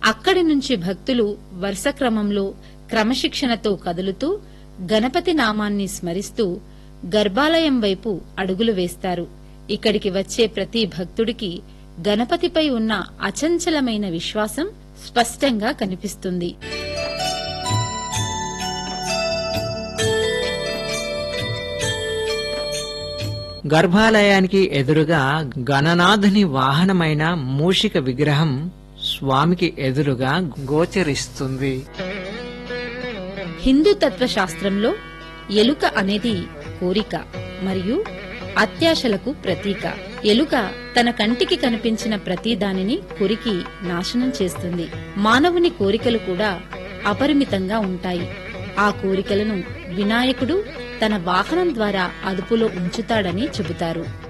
అక్కడి నుంచి భక్తులు వరుస క్రమంలో క్రమశిక్షణతో కదులుతూ గణపతి నామాన్ని స్మరిస్తూ గర్భాలయం వైపు అడుగులు వేస్తారు ఇక్కడికి వచ్చే ప్రతి భక్తుడికి గణపతిపై ఉన్న అచంచలమైన విశ్వాసం స్పష్టంగా కనిపిస్తుంది గర్భాలయానికి ఎదురుగా గణనాథుని వాహనమైన మూషిక విగ్రహం స్వామికి ఎదురుగా గోచరిస్తుంది హిందూ తత్వశాస్త్రంలో ఎలుక అనేది కోరిక మరియు అత్యాశలకు ప్రతీక ఎలుక తన కంటికి కనిపించిన ప్రతి దానిని కొరికి నాశనం చేస్తుంది మానవుని కోరికలు కూడా అపరిమితంగా ఉంటాయి ఆ కోరికలను వినాయకుడు తన వాహనం ద్వారా అదుపులో ఉంచుతాడని చెబుతారు